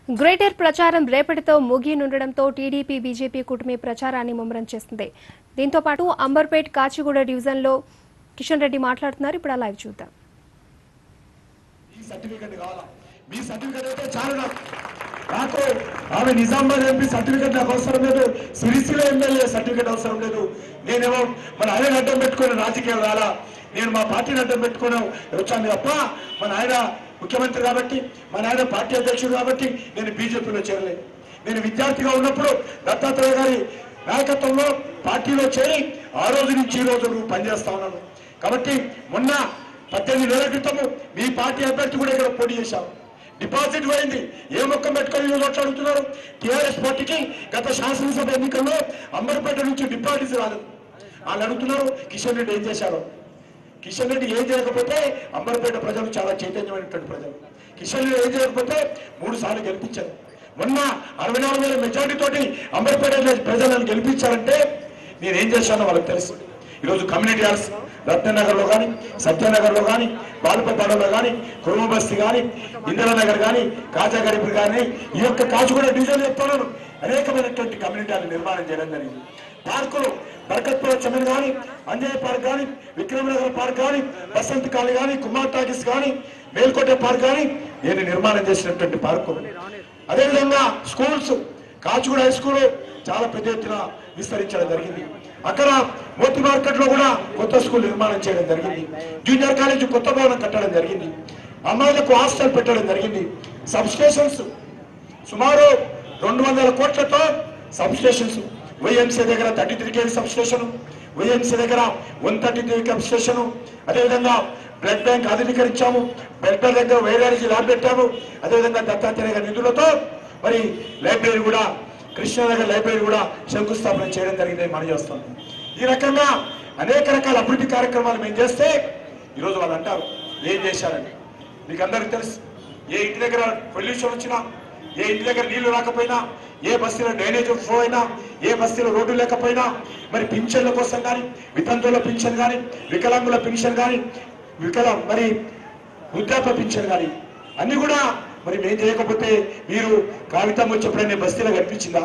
greater ప్రచారం రేపటితో ముగియనుండడంతో TDP BJP కూటమి ప్రచారాన్ని ముమ్మరం చేస్తుంది దీంతో పాటు అంబర్పేట్ కాచిగూడ డివిజన్లో కిషన్ రెడ్డి మాట్లాడుతున్నారు ఇప్పుడు ఆ లైవ్ చూద్దాం ఈ సర్టిఫికెట్ కావాలా మీ సర్టిఫికెట్ అయితే చాలు నాకు నాకు ఆమె నిజామాబాద్ ఎంపీ సర్టిఫికెట్ నాకు అవసరం లేదు సిరిసిల్ల ఎమ్మెల్యే సర్టిఫికెట్ అవసరం లేదు నేనేమో మన ఆయన అడ్డం పెట్టుకుని రాజకీయం రాలా నేను మా పార్టీని అడ్డం పెట్టుకుని వచ్చాను తప్ప మన ఆయన ముఖ్యమంత్రి కాబట్టి మన ఆయన పార్టీ అధ్యక్షుడు కాబట్టి నేను బీజేపీలో చేరలేదు నేను విద్యార్థిగా ఉన్నప్పుడు దత్తాత్రేయ గారి నాయకత్వంలో పార్టీలో చేరి ఆ రోజు నుంచి ఈ రోజు నువ్వు పనిచేస్తా ఉన్నాను కాబట్టి మొన్న పద్దెనిమిది నెలల క్రితము మీ పార్టీ అభ్యర్థి కూడా ఇక్కడ పోటీ చేశావు డిపాజిట్ పోయింది ఏ మొక్క పెట్టుకొని ఈరోజు ఓట్లు అడుగుతున్నారు టీఆర్ఎస్ పార్టీకి గత శాసనసభ ఎన్నికల్లో అంబర్పేట నుంచి డిపాజిట్ రాలేదు వాళ్ళు అడుగుతున్నారు కిషన్ రెడ్డి ఏం చేశారు కిషన్ రెడ్డి ఏం చేయకపోతే అంబర్పేట ప్రజలు చాలా చైతన్యమైనటువంటి ప్రజలు కిషన్ రెడ్డి ఏం చేయకపోతే మూడు సార్లు గెలిపించారు మొన్న అరవై నాలుగు వేల మెజార్టీ తోటి అంబర్పేట ప్రజలను గెలిపించారంటే నేనేం చేశానో వాళ్ళకి తెలుసు ఈరోజు కమ్యూనిటీ హాల్స్ రత్ననగర్లో కానీ సత్యనగర్లో కానీ బాలుపపాడలో కానీ కురుమబస్తి కానీ ఇందిరానగర్ కానీ కాజా గరీబ్ కానీ ఈ యొక్క కాచుగూడ డివిజన్ చెప్తున్నాను అనేకమైనటువంటి కమ్యూనిటీ హాల్ నిర్మాణం చేయడం జరిగింది పార్కులు బర్కత్పుర చమన్ కానీ అంజయ్ పార్క్ కానీ విక్రమనగర్ పార్క్ కానీ బసంత్ కాలనీ కానీ కుమార్ టాకీస్ కానీ మేల్కోట పార్క్ కానీ నేను నిర్మాణం చేసినటువంటి పార్కు అదేవిధంగా స్కూల్స్ కాచుగూడ హై స్కూల్ చాలా పెద్ద ఎత్తున విస్తరించడం జరిగింది అక్కడ మోతి మార్కెట్ లో కూడా కొత్త స్కూల్ నిర్మాణం చేయడం జరిగింది జూనియర్ కాలేజ్ కొత్త భవనం కట్టడం జరిగింది అమ్మాయిలకు హాస్టల్ పెట్టడం జరిగింది సబ్ స్టేషన్స్ సుమారు రెండు వందల కోట్లతో సబ్ స్టేషన్స్ వైఎంసీ దగ్గర thirty three KV substation YMC దగ్గర one thirty three KV station అదేవిధంగా బ్లడ్ బ్యాంక్ ఆధునీకరించాము బ్లడ్ బ్యాంక్ దగ్గర వైరాలజీ ల్యాబ్ పెట్టాము అదేవిధంగా దత్తాత్రేయ గారి నిధులతో మరి లైబ్రరీ కూడా కృష్ణానగర్ లైబ్రరీ కూడా శంకుస్థాపన చేయడం జరిగిందని మనం చేస్తాం ఈ రకంగా అనేక రకాల అభివృద్ధి కార్యక్రమాలు మేము చేస్తే ఈరోజు వాళ్ళు అంటారు ఏం చేశారని మీకు అందరికీ తెలుసు ఏ ఇంటి దగ్గర పొల్యూషన్ వచ్చినా ఏ ఇంటి దగ్గర నీళ్లు రాకపోయినా ఏ బస్తీలో డ్రైనేజ్ ఫ్లో అయినా ఏ బస్తీలో రోడ్డు లేకపోయినా మరి పింఛన్ల కోసం కానీ వితంతువుల పింఛన్ కానీ వికలాంగుల పింఛన్ కానీ వికల మరి వృద్ధాప్య పింఛన్ కానీ అన్ని కూడా మరి మేము చేయకపోతే మీరు కాగితం వచ్చేప్పుడైనా బస్తీలో కనిపించిందా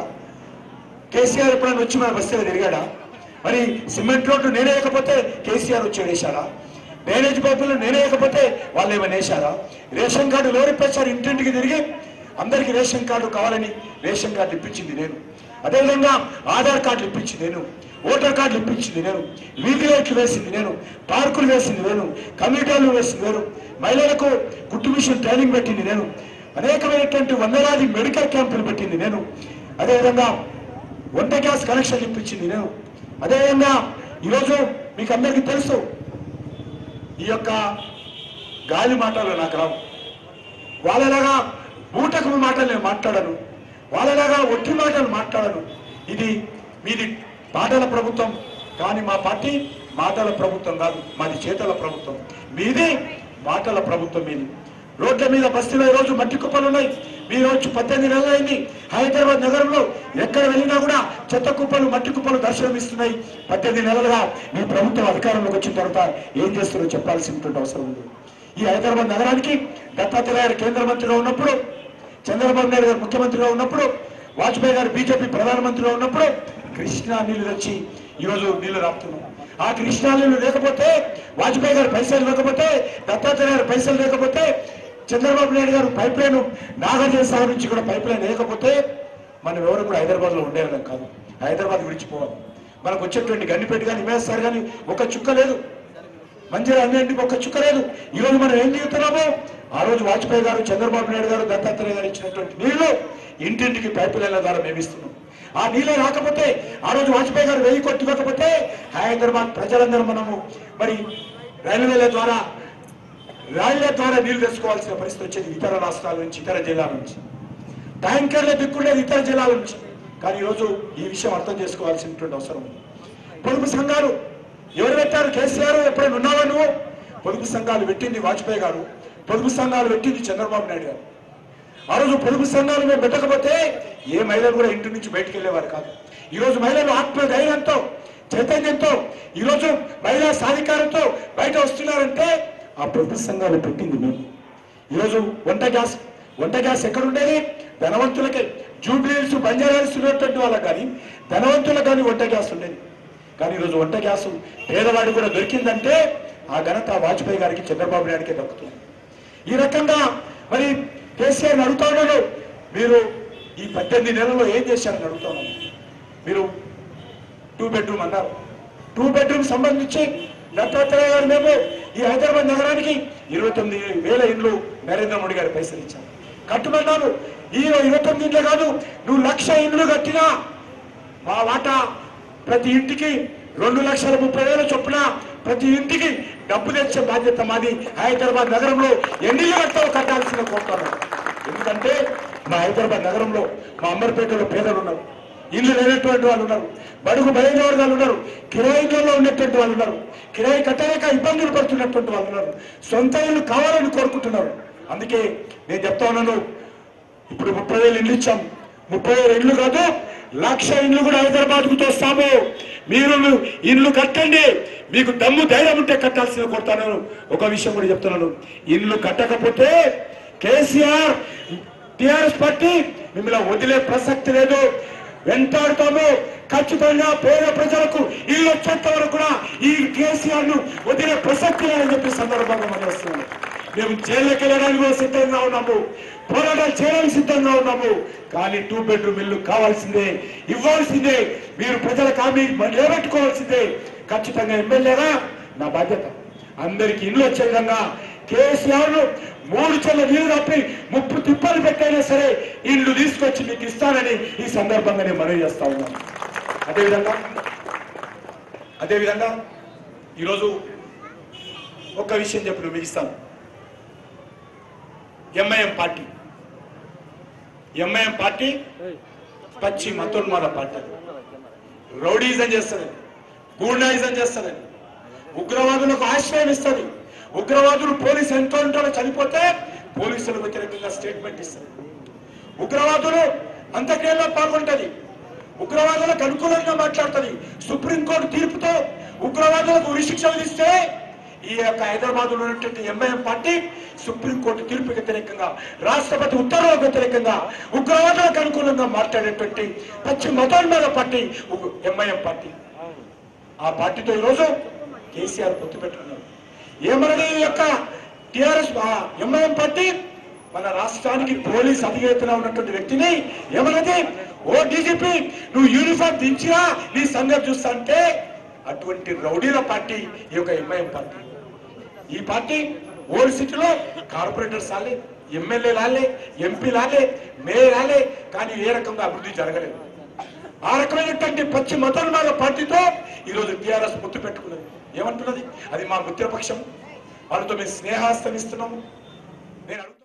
కేసీఆర్ ఎప్పుడైనా వచ్చి మన బస్తీలో తిరిగాడా మరి సిమెంట్ రోడ్డు నేనే వేయకపోతే కేసీఆర్ వచ్చి వేసారా డ్రైనేజ్ పైపులు నేనే వేయకపోతే వాళ్ళు ఏమైనా వేశారా రేషన్ కార్డు లోరిప్పేశారు ఇంటింటికి తిరిగి అందరికి రేషన్ కార్డు కావాలని రేషన్ కార్డు ఇప్పించింది నేను అదేవిధంగా ఆధార్ కార్డులు ఇప్పించింది నేను ఓటర్ కార్డులు ఇప్పించింది నేను వీధి లైట్లు వేసింది నేను పార్కులు వేసింది నేను కమ్యూనిటీలు వేసింది నేను మహిళలకు కుట్టు మిషన్ ట్రైనింగ్ పెట్టింది నేను అనేకమైనటువంటి వందలాది మెడికల్ క్యాంపులు పెట్టింది నేను అదేవిధంగా వంట గ్యాస్ కనెక్షన్ ఇప్పించింది నేను అదేవిధంగా ఈరోజు మీకు అందరికీ తెలుసు ఈ యొక్క గాలి మాటలు నాకు రావు వాళ్ళలాగా బూటకు మాటలు నేను మాట్లాడను వాళ్ళలాగా ఒట్టి మాటలు మాట్లాడను ఇది మీది మాటల ప్రభుత్వం కానీ మా పార్టీ మాటల ప్రభుత్వం కాదు మాది చేతల ప్రభుత్వం మీది మాటల ప్రభుత్వం మీది రోడ్ల మీద బస్తీలో ఈ రోజు మట్టి కుప్పలు ఉన్నాయి మీ రోజు పద్దెనిమిది నెలలు అయింది హైదరాబాద్ నగరంలో ఎక్కడ వెళ్ళినా కూడా చెత్త కుప్పలు మట్టి కుప్పలు దర్శనమిస్తున్నాయి పద్దెనిమిది నెలలుగా మీ ప్రభుత్వం అధికారంలోకి వచ్చిన తర్వాత ఏం చేస్తారో చెప్పాల్సినటువంటి అవసరం ఉంది ఈ హైదరాబాద్ నగరానికి దత్తాత్రేయ గారు కేంద్ర మంత్రిగా ఉన్నప్పుడు చంద్రబాబు నాయుడు గారు ముఖ్యమంత్రిగా ఉన్నప్పుడు వాజ్పేయి గారు బీజేపీ ప్రధానమంత్రిగా ఉన్నప్పుడు కృష్ణా నీళ్లు తెచ్చి ఈరోజు నీళ్లు రాపుతున్నాం ఆ కృష్ణా నీళ్లు లేకపోతే వాజ్పేయి గారు పైసలు లేకపోతే దత్తాత్రేయ గారు పైసలు లేకపోతే చంద్రబాబు నాయుడు గారు పైప్ లైన్ నాగార్జున సాగర్ నుంచి కూడా పైప్ లైన్ లేకపోతే మనం ఎవరు కూడా హైదరాబాద్ లో ఉండేవాళ్ళం కాదు హైదరాబాద్ విడిచిపోవాలి మనకు వచ్చేటువంటి గండిపేట కానీ ఇమేస్తారు కానీ ఒక చుక్క లేదు మంచిగా అన్నింటికి ఒక్క చుక్క లేదు ఈ రోజు మనం ఏం దిగుతున్నాము ఆ రోజు వాజ్పేయి గారు చంద్రబాబు నాయుడు గారు దత్తాత్రేయ గారు ఇచ్చినటువంటి నీళ్లు ఇంటింటికి పైపు లైన్ల ద్వారా మేము ఇస్తున్నాం ఆ నీళ్ళే రాకపోతే ఆ రోజు వాజ్పేయి గారు వెయ్యి కొట్టుకోకపోతే హైదరాబాద్ ప్రజలందరూ మనము మరి రైల్వేల ద్వారా రైళ్ల ద్వారా నీళ్లు తెచ్చుకోవాల్సిన పరిస్థితి వచ్చేది ఇతర రాష్ట్రాల నుంచి ఇతర జిల్లాల నుంచి ట్యాంకర్ల దిక్కుండేది ఇతర జిల్లాల నుంచి కానీ ఈరోజు ఈ విషయం అర్థం చేసుకోవాల్సినటువంటి అవసరం ఉంది పొదుపు సంఘాలు ఎవరు పెట్టారు కేసీఆర్ ఎప్పుడైనా ఉన్నావా నువ్వు పొదుపు సంఘాలు పెట్టింది వాజ్పేయి గారు పొదుపు సంఘాలు పెట్టింది చంద్రబాబు నాయుడు గారు ఆ రోజు పొదుపు సంఘాలు మేము పెట్టకపోతే ఏ మహిళలు కూడా ఇంటి నుంచి బయటకు వెళ్ళేవారు కాదు ఈ రోజు మహిళలు ఆత్మధైర్యంతో చైతన్యంతో ఈ రోజు మహిళా సాధికారంతో బయట వస్తున్నారంటే ఆ పొదుపు సంఘాలు పెట్టింది మేము ఈరోజు వంట గ్యాస్ వంట గ్యాస్ ఎక్కడ ఉండేది ధనవంతులకే జూబ్లీస్ బంజారాల్స్ ఉన్నటువంటి వాళ్ళకి కానీ ధనవంతులకు కానీ వంట గ్యాస్ ఉండేది కానీ ఈరోజు వంట గ్యాస్ పేదవాడి కూడా దొరికిందంటే ఆ ఘనత వాజ్పేయి గారికి చంద్రబాబు నాయుడికే దక్కుతుంది ఈ రకంగా మరి కేసీఆర్ అడుగుతా ఉన్నాడు మీరు ఈ పద్దెనిమిది నెలల్లో ఏం చేశారని అడుగుతా ఉన్నాను మీరు టూ బెడ్రూమ్ అన్నారు టూ బెడ్రూమ్ సంబంధించి దత్తాత్రేయ గారు మేము ఈ హైదరాబాద్ నగరానికి ఇరవై తొమ్మిది వేల ఇండ్లు నరేంద్ర మోడీ గారి పైసలు ఇచ్చారు కట్టుమన్నాను ఈ ఇరవై తొమ్మిది ఇండ్లే కాదు నువ్వు లక్ష ఇండ్లు కట్టినా మా వాటా ప్రతి ఇంటికి రెండు లక్షల ముప్పై వేల చొప్పున ప్రతి ఇంటికి డబ్బు తెచ్చే బాధ్యత మాది హైదరాబాద్ నగరంలో ఎన్ని ఇళ్ళు కట్టావు కట్టాల్సిన కోరుతాను ఎందుకంటే మా హైదరాబాద్ నగరంలో మా అమ్మర్పేటలో పేదలు ఉన్నారు ఇల్లు లేనటువంటి వాళ్ళు ఉన్నారు బడుగు బయలు వర్గాలు ఉన్నారు కిరాయిలలో ఉన్నటువంటి వాళ్ళు ఉన్నారు కిరాయి కట్టలేక ఇబ్బందులు పడుతున్నటువంటి వాళ్ళు ఉన్నారు సొంత ఇల్లు కావాలని కోరుకుంటున్నారు అందుకే నేను చెప్తా ఉన్నాను ఇప్పుడు ముప్పై వేలు ఇల్లు ఇచ్చాం ముప్పై వేలు ఇల్లు కాదు లక్ష ఇల్లు కూడా హైదరాబాద్ కు తోస్తాము మీరు ఇల్లు కట్టండి మీకు దమ్ము ధైర్యం ఉంటే కట్టాల్సిన కొడతాను ఒక విషయం కూడా చెప్తున్నాను ఇల్లు కట్టకపోతే కేసీఆర్ టిఆర్ఎస్ పార్టీ మిమ్మల్ని వదిలే ప్రసక్తి లేదు వెంటాడుతాము ఖచ్చితంగా పేద ప్రజలకు ఇల్లు వచ్చేంత వరకు కూడా ఈ కేసీఆర్ ను వదిలే ప్రసక్తి లేదని చెప్పి సందర్భంగా మనం వస్తున్నాను మేము జైల్లోకి వెళ్ళడానికి కూడా సిద్ధంగా ఉన్నాము పోరాటాలు చేయడానికి సిద్ధంగా ఉన్నాము కానీ టూ బెడ్రూమ్ ఇల్లు కావాల్సిందే ఇవ్వాల్సిందే మీరు ప్రజలకు హామీ నిలబెట్టుకోవాల్సిందే ఖచ్చితంగా ఎమ్మెల్యేగా నా బాధ్యత అందరికి ఇల్లు వచ్చే విధంగా కేసీఆర్ ను మూడు చెల్ల నీళ్లు తప్పి ముప్పు తిప్పలు పెట్టైనా సరే ఇల్లు తీసుకొచ్చి మీకు ఇస్తానని ఈ సందర్భంగా నేను మనవి చేస్తా ఉన్నాను అదేవిధంగా అదేవిధంగా ఈరోజు ఒక్క విషయం చెప్పి నువ్వు ఇస్తాను ఎంఐఎం పార్టీ ఎంఐఎం పార్టీ పచ్చి మతోన్మాద పార్టీ రౌడీజం చేస్తుందని గూండాయిజం చేస్తుందని ఉగ్రవాదులకు ఆశ్రయం ఇస్తుంది ఉగ్రవాదులు పోలీస్ ఎన్కౌంటర్లో చనిపోతే పోలీసులకు వ్యతిరేకంగా స్టేట్మెంట్ ఇస్తుంది ఉగ్రవాదులు అంత్యక్రియలో పాల్గొంటది ఉగ్రవాదులకు అనుకూలంగా మాట్లాడుతుంది సుప్రీంకోర్టు తీర్పుతో ఉగ్రవాదులకు ఉరిశిక్ష విధిస్తే ఈ యొక్క హైదరాబాద్ లో ఉన్నటువంటి ఎంఐఎం పార్టీ సుప్రీంకోర్టు తీర్పుకి వ్యతిరేకంగా రాష్ట్రపతి ఉత్తర్వులకు వ్యతిరేకంగా ఉగ్రవాదులకు అనుకూలంగా మాట్లాడేటువంటి పచ్చి మతోన్మాద పార్టీ ఎంఐఎం పార్టీ ఆ పార్టీతో ఈరోజు కేసీఆర్ పొత్తు పెట్టుకున్నారు ఏమన్నది ఈ యొక్క టిఆర్ఎస్ ఎంఐఎం పార్టీ మన రాష్ట్రానికి పోలీస్ అధినేతగా ఉన్నటువంటి వ్యక్తిని ఏమన్నది ఓ డీజీపీ నువ్వు యూనిఫామ్ దించినా నీ సంగతి చూస్తా అంటే అటువంటి రౌడీల పార్టీ ఈ యొక్క ఎంఐఎం పార్టీ ఈ పార్టీ ఓల్డ్ సిటీలో కార్పొరేటర్స్ ఆలే ఎమ్మెల్యే లాలే ఎంపీ లాలే మేయర్ ఆలే కానీ ఏ రకంగా అభివృద్ధి జరగలేదు ఆ రకమైనటువంటి పచ్చి మతోన్మాద పార్టీతో ఈరోజు టీఆర్ఎస్ ముత్తు పెట్టుకున్నది ఏమంటున్నది అది మా మిత్రపక్షం వాళ్ళతో మేము స్నేహాస్తం ఇస్తున్నాము నేను అడుగుతున్నా